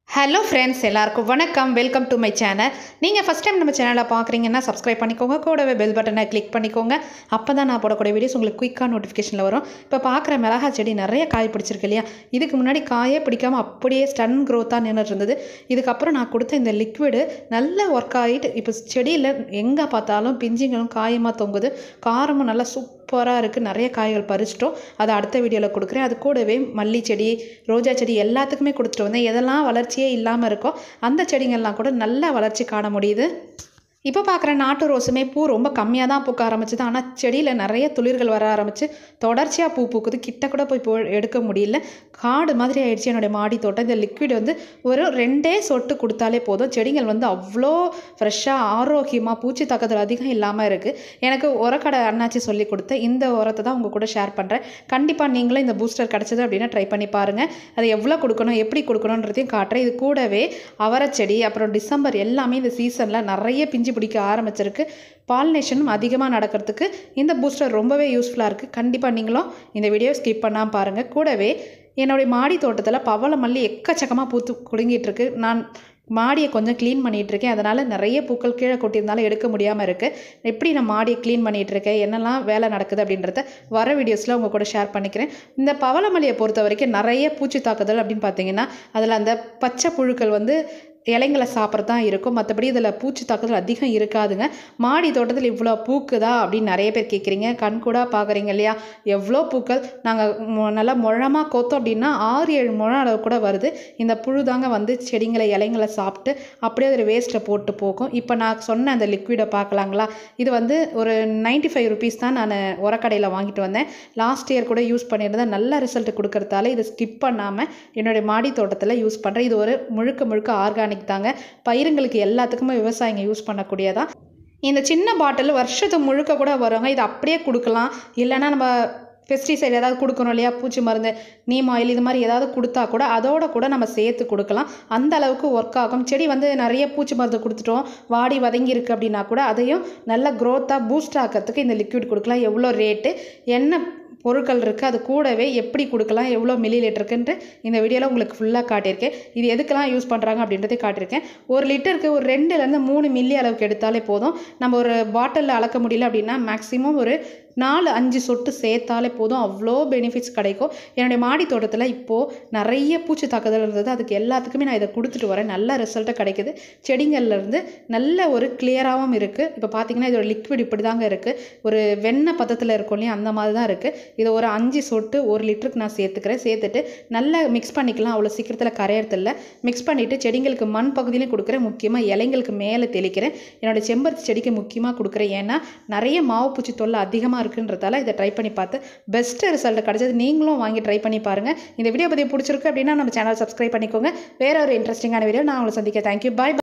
hello friends எல்லாருக்கும் வணக்கம் welcome to my channel நீங்கள் ஃபஸ்ட் டைம் நம்ம சேனலை பார்க்குறீங்கன்னா சப்ஸ்கிரைப் பண்ணிக்கோங்க கூடவே பெல் பட்டனை கிளிக் பண்ணிக்கோங்க அப்போ தான் நான் போடக்கூடிய வீடியோஸ் உங்களுக்கு குயிக்காக நோட்டிஃபிகேஷனில் வரும் இப்போ பார்க்குற மிளகா செடி நிறைய காய் பிடிச்சிருக்கு இல்லையா இதுக்கு முன்னாடி காயே பிடிக்காமல் அப்படியே ஸ்டன் க்ரோத்தாக நின்றுட்டு இருந்தது இதுக்கப்புறம் நான் கொடுத்த இந்த லிக்விடு நல்ல ஒர்க் ஆகிட்டு இப்போ செடியில் எங்கே பார்த்தாலும் பிஞ்சுங்களும் காயமாக தொங்குது காரமும் நல்லா சூப்பராக இருக்குது நிறைய காய்கள் பறிச்சிட்டோம் அதை அடுத்த வீடியோவில் கொடுக்குறேன் அது கூடவே மல்லி செடி ரோஜா செடி எல்லாத்துக்குமே கொடுத்துட்டு வந்தேன் எதெல்லாம் வளர்ச்சியே இல்லாமல் இருக்கோ அந்த செடிங்கள்லாம் கூட நல்ல வளர்ச்சி காண முடியுது இப்போ பார்க்குற நாட்டு ரோஸுமே பூ ரொம்ப கம்மியாக தான் பூக்க ஆரம்பிச்சுது ஆனால் செடியில் நிறைய துளிர்கள் வர ஆரம்பிச்சு தொடர்ச்சியாக பூ பூக்குது கிட்ட கூட போய் போ எடுக்க முடியல காடு மாதிரி ஆயிடுச்சு என்னுடைய மாடி தோட்டம் இந்த லிக்விட் வந்து ஒரு ரெண்டே சொட்டு கொடுத்தாலே போதும் செடிகள் வந்து அவ்வளோ ஃப்ரெஷ்ஷாக ஆரோக்கியமாக பூச்சி தாக்குதல் அதிகம் இல்லாமல் இருக்குது எனக்கு உரக்கடை அண்ணாச்சி சொல்லி கொடுத்த இந்த உரத்தை தான் உங்கள் கூட ஷேர் பண்ணுறேன் கண்டிப்பாக நீங்களும் இந்த பூஸ்டர் கிடச்சது அப்படின்னா ட்ரை பண்ணி பாருங்கள் அதை எவ்வளோ கொடுக்கணும் எப்படி கொடுக்கணுன்றதையும் காட்டுறேன் இது கூடவே அவரைச்செடி அப்புறம் டிசம்பர் எல்லாமே இந்த சீசனில் நிறைய பிஞ்சு பிடிக்க ஆரம்பிச்சிருக்கு பாலினேஷனும் அதிகமாக நடக்கிறதுக்கு இந்த பூஸ்டர் ரொம்பவே யூஸ்ஃபுல்லாக இருக்குது கண்டிப்பாக நீங்களும் இந்த வீடியோ ஸ்கிப் பண்ணாமல் பாருங்கள் கூடவே என்னுடைய மாடி தோட்டத்தில் பவள மல்லி எக்கச்சக்கமாக பூத்து குலுங்கிட்டு இருக்கு நான் மாடியை கொஞ்சம் க்ளீன் பண்ணிகிட்டு இருக்கேன் அதனால் நிறைய பூக்கள் கீழே கொட்டியிருந்தாலும் எடுக்க முடியாமல் இருக்குது எப்படி நான் மாடியை க்ளீன் பண்ணிகிட்டு இருக்கேன் என்னெல்லாம் வேலை நடக்குது அப்படின்றத வர வீடியோஸில் உங்கள் கூட ஷேர் பண்ணிக்கிறேன் இந்த பவளமல்லியை பொறுத்த வரைக்கும் நிறைய பூச்சி தாக்குதல் அப்படின்னு பார்த்தீங்கன்னா அதில் அந்த பச்சை புழுக்கள் வந்து இலைங்களை சாப்பிட்றது தான் இருக்கும் மற்றபடி இதில் பூச்சி தாக்குதல் அதிகம் இருக்காதுங்க மாடி தோட்டத்தில் இவ்வளோ பூக்குதா அப்படின்னு நிறைய பேர் கேட்குறீங்க கண் கூட பார்க்குறீங்க இல்லையா எவ்வளோ பூக்கள் நாங்கள் நல்லா முழமாக கொத்தோம் அப்படின்னா ஆறு ஏழு முழம் அளவு கூட வருது இந்த புழு தாங்க வந்து செடிங்களை இலைங்களை சாப்பிட்டு அப்படியே அதில் வேஸ்ட்டை போட்டு போகும் இப்போ நான் சொன்ன அந்த லிக்விடை பார்க்கலாங்களா இது வந்து ஒரு நைன்ட்டி ஃபைவ் ருபீஸ் தான் நான் உரக்கடையில் வாங்கிட்டு வந்தேன் லாஸ்ட் இயர் கூட யூஸ் பண்ணியிருந்தேன் நல்ல ரிசல்ட் கொடுக்கறதால இதை ஸ்கிப் பண்ணாமல் என்னுடைய மாடி தோட்டத்தில் யூஸ் பண்ணுறேன் இது ஒரு முழுக்க முழுக்க ஆர்கானிக் தாங்க பயிருங்களுக்கு எல்லாத்துக்குமே விவசாயிங்க யூஸ் பண்ணக்கூடியதான் இந்த சின்ன பாட்டில் வருஷத்து முழுக்க கூட வருவாங்க இது அப்படியே கொடுக்கலாம் இல்லைன்னா நம்ம பெஸ்டிசைட் ஏதாவது கொடுக்கணும் இல்லையா பூச்சி மருந்து நீம் ஆயில் இது மாதிரி ஏதாவது கொடுத்தா கூட அதோட கூட நம்ம சேர்த்து கொடுக்கலாம் அந்த அளவுக்கு ஒர்க் ஆகும் செடி வந்து நிறைய பூச்சி மருந்து கொடுத்துட்டோம் வாடி வதங்கி இருக்குது அப்படின்னா கூட அதையும் நல்ல க்ரோத்தாக பூஸ்ட் ஆக்கிறதுக்கு இந்த லிக்விட் கொடுக்கலாம் எவ்வளோ ரேட்டு என்ன பொருட்கள் இருக்குது அது கூடவே எப்படி கொடுக்கலாம் எவ்வளோ மில்லி லிட்டருக்குன்ட்டு இந்த வீடியோவில் உங்களுக்கு ஃபுல்லாக காட்டியிருக்கேன் இது எதுக்கெல்லாம் யூஸ் பண்ணுறாங்க அப்படின்றதே காட்டியிருக்கேன் ஒரு லிட்டருக்கு ஒரு ரெண்டுலேருந்து மூணு மில்லி அளவுக்கு எடுத்தாலே போதும் நம்ம ஒரு பாட்டிலில் அளக்க முடியல அப்படின்னா மேக்ஸிமம் ஒரு நாலு அஞ்சு சொட்டு சேர்த்தாலே போதும் அவ்வளோ பெனிஃபிட்ஸ் கிடைக்கும் என்னுடைய மாடி தோட்டத்தில் இப்போது நிறைய பூச்சி தாக்குதல் இருந்தது அதுக்கு எல்லாத்துக்குமே நான் இதை கொடுத்துட்டு வரேன் நல்ல ரிசல்ட்டு கிடைக்குது செடிங்கள்லேருந்து நல்ல ஒரு கிளியராகவும் இருக்குது இப்போ பார்த்தீங்கன்னா இதோட லிக்விட் இப்படி தாங்க இருக்குது ஒரு வெண்ணெய் பதத்தில் இருக்கும் இல்லையா அந்த மாதிரி தான் இருக்குது இதை ஒரு அஞ்சு சொட்டு ஒரு லிட்டருக்கு நான் சேர்த்துக்கிறேன் சேர்த்துட்டு நல்லா மிக்ஸ் பண்ணிக்கலாம் அவ்வளோ சீக்கிரத்தில் கரையறதில்ல மிக்ஸ் பண்ணிவிட்டு செடிங்களுக்கு மண் பகுதியிலையும் கொடுக்குறேன் முக்கியமாக இலைங்களுக்கு மேலே தெளிக்கிறேன் என்னோடய செம்பருத்தி செடிக்கு முக்கியமாக கொடுக்குறேன் ஏன்னா நிறைய மாவு பூச்சி தொல்லை அதிகமாக இருக்குன்றதால இதை ட்ரை பண்ணி பார்த்து பெஸ்ட் ரிசல்ட் கிடச்சது நீங்களும் வாங்கி ட்ரை பண்ணி பாருங்கள் இந்த வீடியோ பற்றி பிடிச்சிருக்கு அப்படின்னா நம்ம சேனல் சப்ஸ்கிரைப் பண்ணிக்கோங்க வேற ஒரு இன்ட்ரெஸ்டிங்கான வீடியோ நான் உங்களை சந்திக்க தேங்க்யூ பாய்